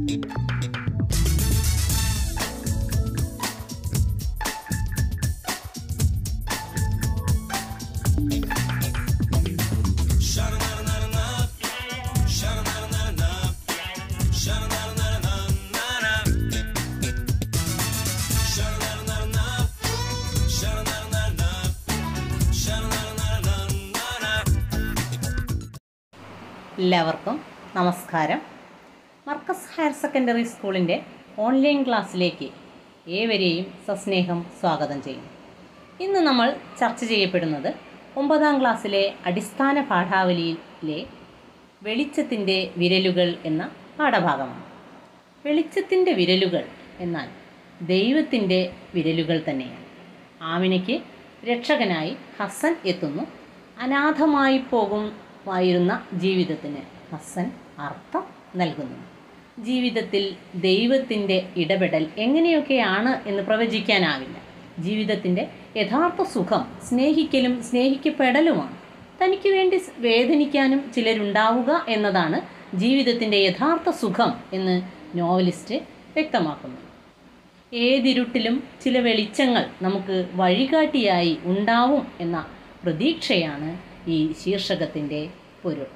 എല്ലാവർക്കും നമസ്കാരം Markaz higher secondary സ്കൂളിൻ്റെ ഓൺലൈൻ ക്ലാസ്സിലേക്ക് ഏവരെയും സസ്നേഹം സ്വാഗതം ചെയ്യുന്നു ഇന്ന് നമ്മൾ ചർച്ച ചെയ്യപ്പെടുന്നത് ഒമ്പതാം ക്ലാസ്സിലെ അടിസ്ഥാന പാഠാവലിയിലെ വെളിച്ചത്തിൻ്റെ വിരലുകൾ എന്ന പാഠഭാഗമാണ് വെളിച്ചത്തിൻ്റെ വിരലുകൾ എന്നാൽ ദൈവത്തിൻ്റെ വിരലുകൾ തന്നെയാണ് ആമിനയ്ക്ക് രക്ഷകനായി ഹസൻ എത്തുന്നു അനാഥമായി പോകുമായിരുന്ന ജീവിതത്തിന് ഹസൻ അർത്ഥം നൽകുന്നു ജീവിതത്തിൽ ദൈവത്തിൻ്റെ ഇടപെടൽ എങ്ങനെയൊക്കെയാണ് എന്ന് പ്രവചിക്കാനാവില്ല ജീവിതത്തിൻ്റെ യഥാർത്ഥ സുഖം സ്നേഹിക്കലും സ്നേഹിക്കപ്പെടലുമാണ് തനിക്ക് വേണ്ടി വേദനിക്കാനും ചിലരുണ്ടാവുക എന്നതാണ് ജീവിതത്തിൻ്റെ യഥാർത്ഥ സുഖം എന്ന് നോവലിസ്റ്റ് വ്യക്തമാക്കുന്നു ഏതിരുട്ടിലും ചില വെളിച്ചങ്ങൾ നമുക്ക് വഴികാട്ടിയായി ഉണ്ടാവും എന്ന പ്രതീക്ഷയാണ് ഈ ശീർഷകത്തിൻ്റെ പൊരുൾ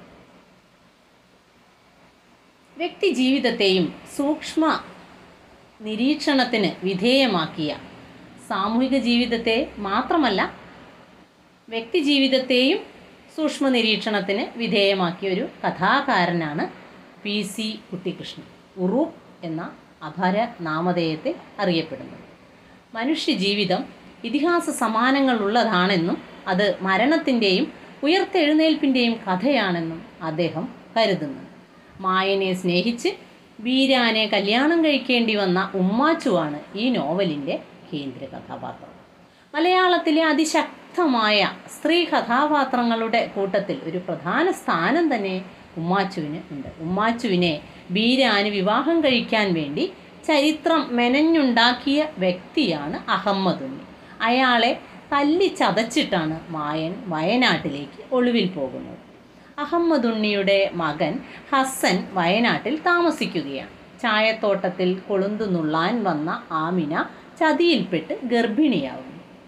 വ്യക്തി ജീവിതത്തെയും സൂക്ഷ്മ നിരീക്ഷണത്തിന് വിധേയമാക്കിയ സാമൂഹിക ജീവിതത്തെ മാത്രമല്ല വ്യക്തി ജീവിതത്തെയും സൂക്ഷ്മ നിരീക്ഷണത്തിന് വിധേയമാക്കിയ ഒരു കഥാകാരനാണ് പി സി കുട്ടിക്കൃഷ്ണൻ ഉറൂപ്പ് എന്ന അപര നാമധേയത്തിൽ അറിയപ്പെടുന്നത് മനുഷ്യ ജീവിതം ഇതിഹാസ സമാനങ്ങളുള്ളതാണെന്നും അത് മരണത്തിൻ്റെയും ഉയർത്തെഴുന്നേൽപ്പിൻ്റെയും കഥയാണെന്നും അദ്ദേഹം കരുതുന്നു മായനെ സ്നേഹിച്ച് വീരാനെ കല്യാണം കഴിക്കേണ്ടി വന്ന ഉമ്മാച്ചുവാണ് ഈ നോവലിൻ്റെ കേന്ദ്ര കഥാപാത്രം മലയാളത്തിലെ അതിശക്തമായ സ്ത്രീ കഥാപാത്രങ്ങളുടെ കൂട്ടത്തിൽ ഒരു പ്രധാന സ്ഥാനം തന്നെ ഉമ്മാച്ചുവിന് ഉണ്ട് ഉമ്മാച്ചുവിനെ ബീരാന് വിവാഹം കഴിക്കാൻ വേണ്ടി ചരിത്രം മെനഞ്ഞുണ്ടാക്കിയ വ്യക്തിയാണ് അഹമ്മദുണ്ണി അയാളെ തല്ലി ചതച്ചിട്ടാണ് മായൻ വയനാട്ടിലേക്ക് ഒളിവിൽ പോകുന്നത് അഹമ്മദുണ്ണിയുടെ മകൻ ഹസൻ വയനാട്ടിൽ താമസിക്കുകയാണ് ചായത്തോട്ടത്തിൽ കൊളുന്തു നുള്ളാൻ വന്ന ആമിന ചതിയിൽപ്പെട്ട് ഗർഭിണിയാവുന്നു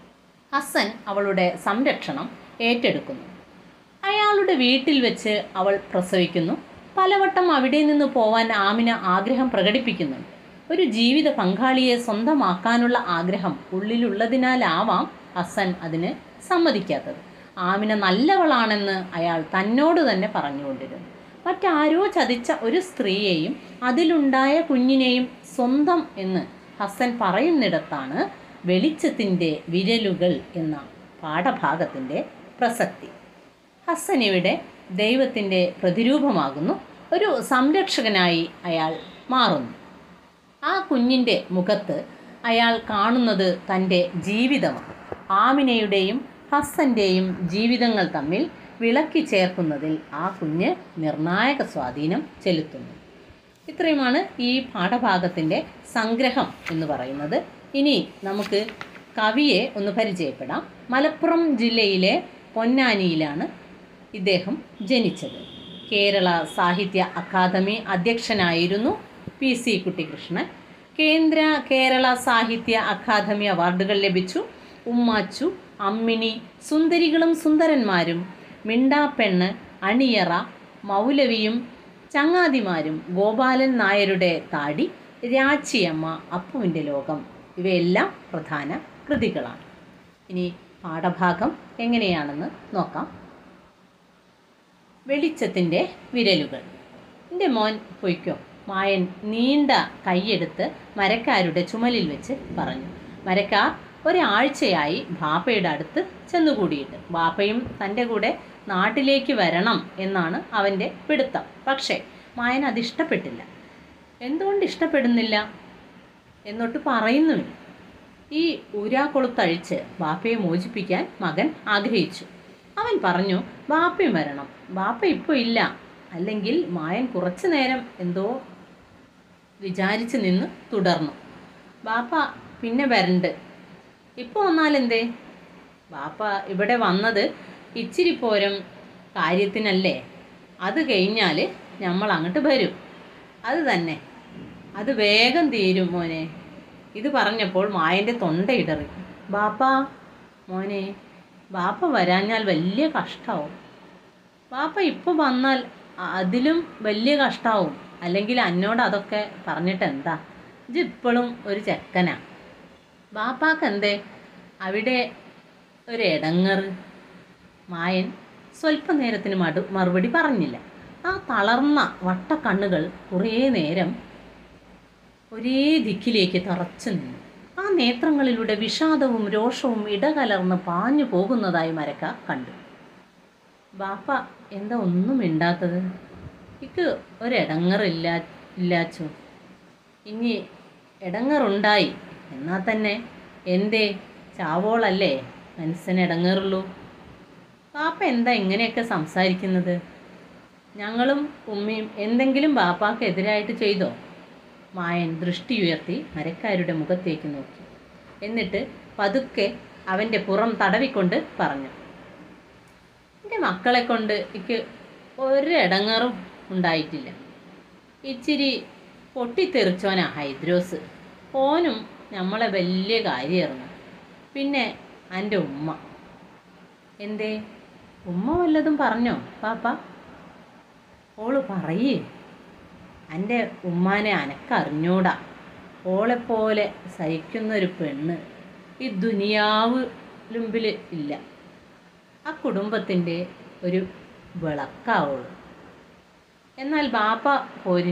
ഹസൻ അവളുടെ സംരക്ഷണം ഏറ്റെടുക്കുന്നു അയാളുടെ വീട്ടിൽ വെച്ച് അവൾ പ്രസവിക്കുന്നു പലവട്ടം അവിടെ നിന്ന് പോവാൻ ആമിന ആഗ്രഹം പ്രകടിപ്പിക്കുന്നുണ്ട് ഒരു ജീവിത പങ്കാളിയെ സ്വന്തമാക്കാനുള്ള ആഗ്രഹം ഉള്ളിലുള്ളതിനാലാവാം ഹസൻ അതിന് സമ്മതിക്കാത്തത് ആമിന നല്ലവളാണെന്ന് അയാൾ തന്നോട് തന്നെ പറഞ്ഞുകൊണ്ടിരുന്നു മറ്റാരോ ചതിച്ച ഒരു സ്ത്രീയെയും അതിലുണ്ടായ കുഞ്ഞിനെയും സ്വന്തം എന്ന് ഹസൻ പറയുന്നിടത്താണ് വെളിച്ചത്തിൻ്റെ വിരലുകൾ എന്ന പാഠഭാഗത്തിൻ്റെ പ്രസക്തി ഹസൻ ഇവിടെ ദൈവത്തിൻ്റെ പ്രതിരൂപമാകുന്നു ഒരു സംരക്ഷകനായി അയാൾ മാറുന്നു ആ കുഞ്ഞിൻ്റെ മുഖത്ത് അയാൾ കാണുന്നത് തൻ്റെ ജീവിതമാണ് ആമിനയുടെയും ഹസൻ്റെയും ജീവിതങ്ങൾ തമ്മിൽ വിളക്കി ചേർക്കുന്നതിൽ ആ കുഞ്ഞ് നിർണായക സ്വാധീനം ചെലുത്തുന്നു ഇത്രയുമാണ് ഈ പാഠഭാഗത്തിൻ്റെ സംഗ്രഹം എന്ന് പറയുന്നത് ഇനി നമുക്ക് കവിയെ ഒന്ന് പരിചയപ്പെടാം മലപ്പുറം ജില്ലയിലെ പൊന്നാനിയിലാണ് ഇദ്ദേഹം ജനിച്ചത് കേരള സാഹിത്യ അക്കാദമി അധ്യക്ഷനായിരുന്നു പി സി കുട്ടിക്കൃഷ്ണൻ കേന്ദ്ര കേരള സാഹിത്യ അക്കാദമി അവാർഡുകൾ ലഭിച്ചു ഉമ്മാച്ചു അമ്മിണി സുന്ദരികളും സുന്ദരന്മാരും മിണ്ടാപ്പെണ്ണ് അണിയറ മൗലവിയും ചങ്ങാതിമാരും ഗോപാലൻ നായരുടെ താടി രാച്ചിയമ്മ അപ്പുവിൻ്റെ ലോകം ഇവയെല്ലാം പ്രധാന കൃതികളാണ് ഇനി പാഠഭാഗം എങ്ങനെയാണെന്ന് നോക്കാം വെളിച്ചത്തിൻ്റെ വിരലുകൾ എൻ്റെ മോൻ പൊയ്ക്കോ മായൻ നീണ്ട കൈയെടുത്ത് മരക്കാരുടെ ചുമലിൽ വെച്ച് പറഞ്ഞു മരക്കാർ ഒരാഴ്ചയായി ബാപ്പയുടെ അടുത്ത് ചെന്നുകൂടിയിട്ട് ബാപ്പയും തൻ്റെ കൂടെ നാട്ടിലേക്ക് വരണം എന്നാണ് അവൻ്റെ പിടുത്തം പക്ഷേ മായൻ അതിഷ്ടപ്പെട്ടില്ല എന്തുകൊണ്ട് ഇഷ്ടപ്പെടുന്നില്ല എന്നൊട്ട് പറയുന്നുമില്ല ഈ ഊരാക്കൊളുത്തഴിച്ച് ബാപ്പയെ മോചിപ്പിക്കാൻ മകൻ ആഗ്രഹിച്ചു അവൻ പറഞ്ഞു ബാപ്പയും വരണം ബാപ്പ ഇപ്പോൾ ഇല്ല അല്ലെങ്കിൽ മായൻ കുറച്ചു നേരം എന്തോ വിചാരിച്ച് നിന്ന് തുടർന്നു ബാപ്പ പിന്നെ വരണ്ട് ഇപ്പോൾ വന്നാലെന്തേ ബാപ്പ ഇവിടെ വന്നത് ഇച്ചിരി പോരം കാര്യത്തിനല്ലേ അത് കഴിഞ്ഞാൽ നമ്മൾ അങ്ങോട്ട് വരും അത് തന്നെ അത് വേഗം തീരും മോനെ ഇത് പറഞ്ഞപ്പോൾ മായൻ്റെ തൊണ്ടയിടറി ബാപ്പാ മോനെ ബാപ്പ വരാഞ്ഞാൽ വലിയ കഷ്ടാവും ബാപ്പ ഇപ്പോൾ വന്നാൽ അതിലും വലിയ കഷ്ടാവും അല്ലെങ്കിൽ എന്നോട് അതൊക്കെ പറഞ്ഞിട്ട് എന്താ ഇത് ഇപ്പോഴും ഒരു ചെക്കനാ ബാപ്പാക്ക് എന്തേ അവിടെ ഒരു ഇടങ്ങറ് മായൻ സ്വല്പനേരത്തിന് മടു മറുപടി പറഞ്ഞില്ല ആ തളർന്ന വട്ടക്കണ്ണുകൾ കുറേ നേരം ഒരേ ദിക്കിലേക്ക് തറച്ചു നിന്നു ആ നേത്രങ്ങളിലൂടെ വിഷാദവും രോഷവും ഇടകലർന്ന് പാഞ്ഞു പോകുന്നതായി മരക്ക കണ്ടു ബാപ്പ എന്താ ഒന്നും മിണ്ടാത്തത് ഇക്ക് ഒരിടങ്ങറില്ല ഇല്ലാച്ചു ഇനി ഇടങ്ങറുണ്ടായി എന്നാൽ തന്നെ എന്തേ ചാവോളല്ലേ മനസ്സിന് ഇടങ്ങറുള്ളൂ ബാപ്പ എന്താ ഇങ്ങനെയൊക്കെ സംസാരിക്കുന്നത് ഞങ്ങളും ഉമ്മയും എന്തെങ്കിലും ബാപ്പാക്ക് എതിരായിട്ട് ചെയ്തോ മായൻ ദൃഷ്ടി ഉയർത്തി മരക്കാരുടെ മുഖത്തേക്ക് നോക്കി എന്നിട്ട് പതുക്കെ അവൻ്റെ പുറം തടവിക്കൊണ്ട് പറഞ്ഞു എൻ്റെ മക്കളെ കൊണ്ട് എനിക്ക് ഒരിടങ്ങറും ഉണ്ടായിട്ടില്ല ഇച്ചിരി പൊട്ടിത്തെറിച്ചോനാ ഹൈദ്രോസ് ഓനും നമ്മളെ വലിയ കാര്യമായിരുന്നു പിന്നെ എൻ്റെ ഉമ്മ എന്തേ ഉമ്മ വല്ലതും പറഞ്ഞോ പാപ്പ ഓള് പറയേ എൻ്റെ ഉമ്മാനെ അനക്കറിഞ്ഞൂടാ ഓളെപ്പോലെ സഹിക്കുന്നൊരു പെണ്ണ് ഈ ദുനിയാവിലുമ്പിൽ ഇല്ല ആ കുടുംബത്തിൻ്റെ ഒരു വിളക്കാവുള്ളൂ എന്നാൽ ബാപ്പ പോരി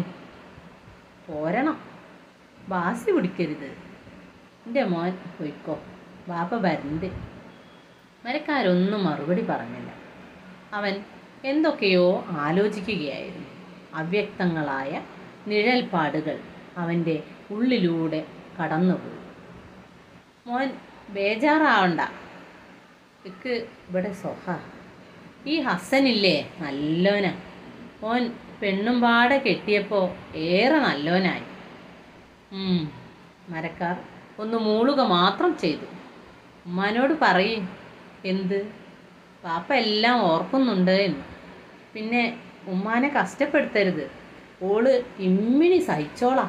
പോരണം ബാസി പിടിക്കരുത് എൻ്റെ മോൻ പൊയ്ക്കോ ബാപ്പ വരണ്ട് മരക്കാരൊന്നും മറുപടി പറഞ്ഞില്ല അവൻ എന്തൊക്കെയോ ആലോചിക്കുകയായിരുന്നു അവ്യക്തങ്ങളായ നിഴൽപ്പാടുകൾ അവൻ്റെ ഉള്ളിലൂടെ കടന്നുപോയി മോൻ ബേജാറാവണ്ട ഇക്ക് ഇവിടെ സൊഹ ഈ ഹസനില്ലേ നല്ലോനാ മോൻ പെണ്ണും പാടെ കെട്ടിയപ്പോൾ ഏറെ നല്ലോനായി ഉം, മരക്കാർ ഒന്ന് മൂളുക മാത്രം ചെയ്തു ഉമ്മാനോട് പറയും എന്ത് പാപ്പ എല്ലാം ഓർക്കുന്നുണ്ട് എന്ന് പിന്നെ ഉമ്മാനെ കഷ്ടപ്പെടുത്തരുത് ഓള് ഇമ്മിണി സഹിച്ചോളാം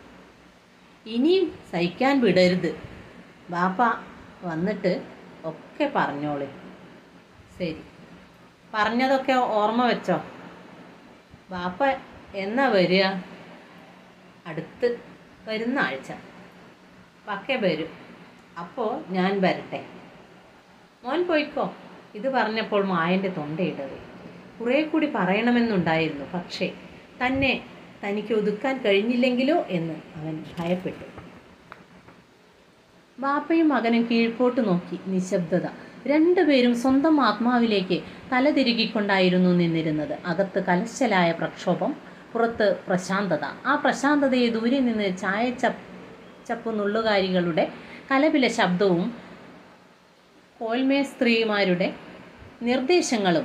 ഇനിയും സഹിക്കാൻ വിടരുത് ബാപ്പ വന്നിട്ട് ഒക്കെ പറഞ്ഞോളി ശരി പറഞ്ഞതൊക്കെ ഓർമ്മ വെച്ചോ ബാപ്പ എന്നാ വരിക അടുത്ത് വരുന്ന ആഴ്ച പക്കെ വരും അപ്പോൾ ഞാൻ വരട്ടെ മോൻ പോയിക്കോ ഇത് പറഞ്ഞപ്പോൾ മായൻ്റെ തൊണ്ടയിടറി കുറേ കൂടി പറയണമെന്നുണ്ടായിരുന്നു പക്ഷേ തന്നെ തനിക്ക് ഒതുക്കാൻ കഴിഞ്ഞില്ലെങ്കിലോ എന്ന് അവൻ ഭയപ്പെട്ടു ബാപ്പയും മകനും കീഴ്പോട്ട് നോക്കി നിശബ്ദത രണ്ടുപേരും സ്വന്തം ആത്മാവിലേക്ക് തലതിരുകിക്കൊണ്ടായിരുന്നു നിന്നിരുന്നത് അകത്ത് കലശലായ പ്രക്ഷോഭം പുറത്ത് പ്രശാന്തത ആ പ്രശാന്തതയെ ദൂരെ നിന്ന് ചായച്ചപ്പ് ചപ്പു നുള്ളുകാരികളുടെ കലപില ശബ്ദവും കോൽമേ സ്ത്രീമാരുടെ നിർദ്ദേശങ്ങളും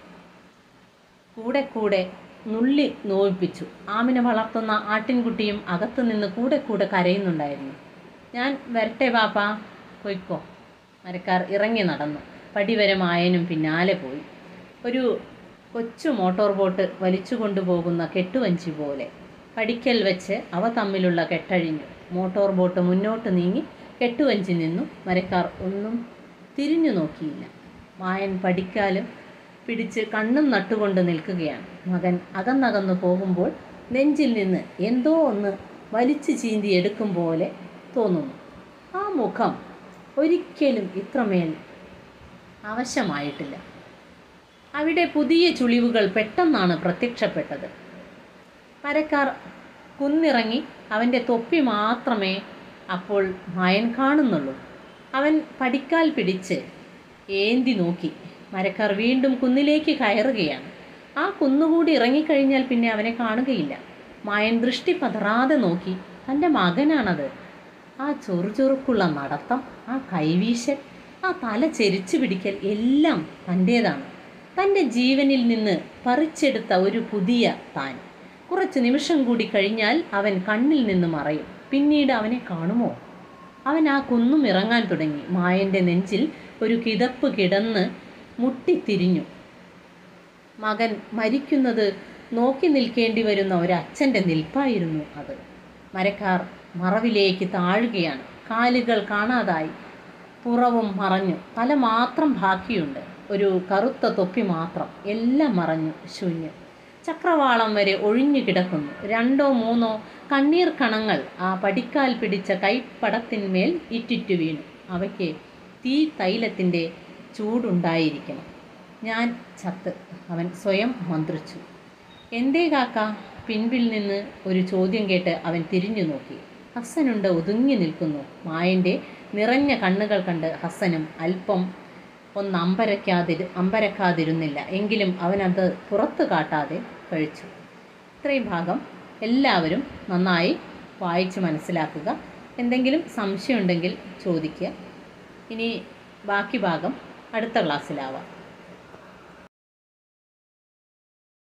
കൂടെ കൂടെ നുള്ളി നോവിപ്പിച്ചു ആമിനെ വളർത്തുന്ന ആട്ടിൻകുട്ടിയും അകത്തു നിന്ന് കൂടെ കൂടെ കരയുന്നുണ്ടായിരുന്നു ഞാൻ വരട്ടെ ബാപ്പാ പൊയ്ക്കോ മരക്കാർ ഇറങ്ങി നടന്നു പടിവരെ മായനും പിന്നാലെ പോയി ഒരു കൊച്ചു മോട്ടോർ ബോട്ട് വലിച്ചു കൊണ്ടുപോകുന്ന കെട്ടുവഞ്ചി പോലെ പടിക്കൽ വെച്ച് അവ തമ്മിലുള്ള കെട്ടഴിഞ്ഞു മോട്ടോർ ബോട്ട് മുന്നോട്ട് നീങ്ങി കെട്ടുവഞ്ചി നിന്നു മരക്കാർ ഒന്നും തിരിഞ്ഞു നോക്കിയില്ല മായൻ പടിക്കാലും പിടിച്ച് കണ്ണും നട്ടുകൊണ്ട് നിൽക്കുകയാണ് മകൻ അകന്നകന്നു പോകുമ്പോൾ നെഞ്ചിൽ നിന്ന് എന്തോ ഒന്ന് വലിച്ചു ചീന്തി എടുക്കും പോലെ തോന്നുന്നു ആ മുഖം ഒരിക്കലും ഇത്രമേൽ ആവശ്യമായിട്ടില്ല അവിടെ പുതിയ ചുളിവുകൾ പെട്ടെന്നാണ് പ്രത്യക്ഷപ്പെട്ടത് മരക്കാർ കുന്നിറങ്ങി അവൻ്റെ തൊപ്പി മാത്രമേ അപ്പോൾ മായൻ കാണുന്നുള്ളൂ അവൻ പടിക്കാൽ പിടിച്ച് ഏന്തി നോക്കി മരക്കാർ വീണ്ടും കുന്നിലേക്ക് കയറുകയാണ് ആ കുന്നുകൂടി ഇറങ്ങിക്കഴിഞ്ഞാൽ പിന്നെ അവനെ കാണുകയില്ല മായൻ ദൃഷ്ടി പതറാതെ നോക്കി തൻ്റെ മകനാണത് ആ ചൊറുചൊറുക്കുള്ള നടത്തം ആ കൈവീശൽ ആ തല ചെരിച്ചു പിടിക്കൽ എല്ലാം തൻ്റേതാണ് തൻ്റെ ജീവനിൽ നിന്ന് പറിച്ചെടുത്ത ഒരു പുതിയ താൻ കുറച്ച് നിമിഷം കൂടി കഴിഞ്ഞാൽ അവൻ കണ്ണിൽ നിന്ന് മറയും പിന്നീട് അവനെ കാണുമോ അവൻ ആ കുന്നും ഇറങ്ങാൻ തുടങ്ങി മായൻ്റെ നെഞ്ചിൽ ഒരു കിതപ്പ് കിടന്ന് മുട്ടിത്തിരിഞ്ഞു മകൻ മരിക്കുന്നത് നോക്കി നിൽക്കേണ്ടി വരുന്ന ഒരച്ഛൻ്റെ നിൽപ്പായിരുന്നു അത് മരക്കാർ മറവിലേക്ക് താഴുകയാണ് കാലുകൾ കാണാതായി പുറവും മറഞ്ഞു തല മാത്രം ബാക്കിയുണ്ട് ഒരു കറുത്ത തൊപ്പി മാത്രം എല്ലാം മറഞ്ഞു ശൂന്യം ചക്രവാളം വരെ ഒഴിഞ്ഞു കിടക്കുന്നു രണ്ടോ മൂന്നോ കണ്ണീർ കണങ്ങൾ ആ പടിക്കാൽ പിടിച്ച കൈപ്പടത്തിന്മേൽ ഇറ്റിറ്റു വീണു അവയ്ക്ക് തീ തൈലത്തിൻ്റെ ചൂടുണ്ടായിരിക്കണം ഞാൻ ചത്ത് അവൻ സ്വയം മന്ത്രിച്ചു എന്തേ കാക്ക പിൻപിൽ നിന്ന് ഒരു ചോദ്യം കേട്ട് അവൻ തിരിഞ്ഞു നോക്കി ഹസ്സനുണ്ട് ഒതുങ്ങി നിൽക്കുന്നു മായൻ്റെ നിറഞ്ഞ കണ്ണുകൾ കണ്ട് ഹസ്സനും അല്പം ഒന്ന് അമ്പരക്കാതിരു അമ്പരക്കാതിരുന്നില്ല എങ്കിലും അവനത് പുറത്തു കാട്ടാതെ കഴിച്ചു ഇത്രയും ഭാഗം എല്ലാവരും നന്നായി വായിച്ച് മനസ്സിലാക്കുക എന്തെങ്കിലും സംശയമുണ്ടെങ്കിൽ ചോദിക്കുക ഇനി ബാക്കി ഭാഗം അടുത്ത ക്ലാസ്സിലാവാം